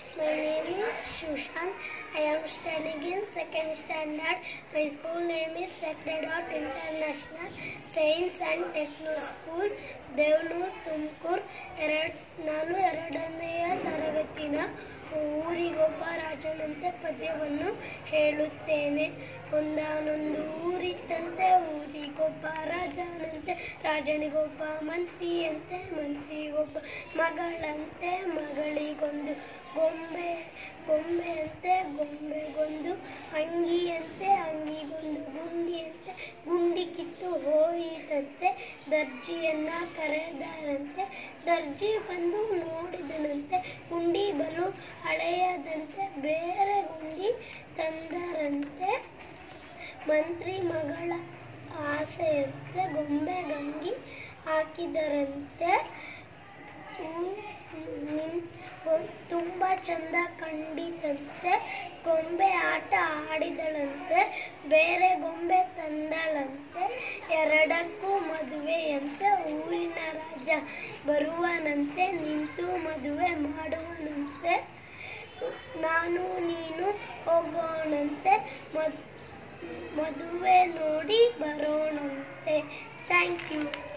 My name is Shushant. I am studying in second standard. My school name is Sacred Heart International Science and Techno School, Devanur Tumakuru ಎರಡು ನಾನು ಎರಡನೆಯ ತರಗತಿನ ಊರಿಗೊಬ್ಬ ರಾಜನಂತೆ ಪದ್ಯವನ್ನು ಹೇಳುತ್ತೇನೆ ಒಂದಾನೊಂದು ಊರಿತ್ತಂತೆ ಊರಿಗೊಬ್ಬ ರಾಜನಂತೆ ರಾಜನಿಗೊಬ್ಬ ಮಂತ್ರಿಯಂತೆ ಮಂತ್ರಿಗೊಬ್ಬ ಮಗಳಂತೆ ಮಗಳಿಗೊಂದು ಗೊಂಬೆ ಗೊಂಬೆಯಂತೆ ಗೊಂಬೆಗೊಂದು ಅಂಗಿಯಂತೆ ಅಂಗಿಗೊಂದು ಗುಂಡಿಯಂತೆ ಗುಂಡಿ ಕಿತ್ತು ಹೋಯಿತಂತೆ ದರ್ಜಿಯನ್ನ ಕರೆದರಂತೆ ದರ್ಜಿ ಬಂದು ನೋಡಿದನಂತೆ ಗುಂಡಿ ಬಲು ಹಳೆಯದಂತೆ ಬೇರೆ ಗುಂಡಿ ತಂದರಂತೆ ಮಂತ್ರಿ ಮಗಳ ಆಸೆಯಂತೆ ಗೊಂಬೆ ಗಂಗಿ ಹಾಕಿದರಂತೆ ಊ- ನಿನ್- ಗೊ- ತುಂಬ ಚಂದ ಕಂಡಿತಂತೆ ಗೊಂಬೆ ಆಟ ಆಡಿದಳಂತೆ ಬೇರೆ ಗೊಂಬೆ ತಂದಳಂತೆ ಎರಡಕ್ಕೂ ಮದುವೆಯಂತೆ ಊರಿನ ರಾಜ ಬರುವನಂತೆ ನಿಂತು ಮದುವೆ ಮಾಡುವನಂತೆ ನಾನು ನೀನು ಹೋಗೋಣಂತೆ ಮದ್ ಮದುವೆ ನೋಡಿ ಬರೋಣಂತೆ ಥ್ಯಾಂಕ್ ಯು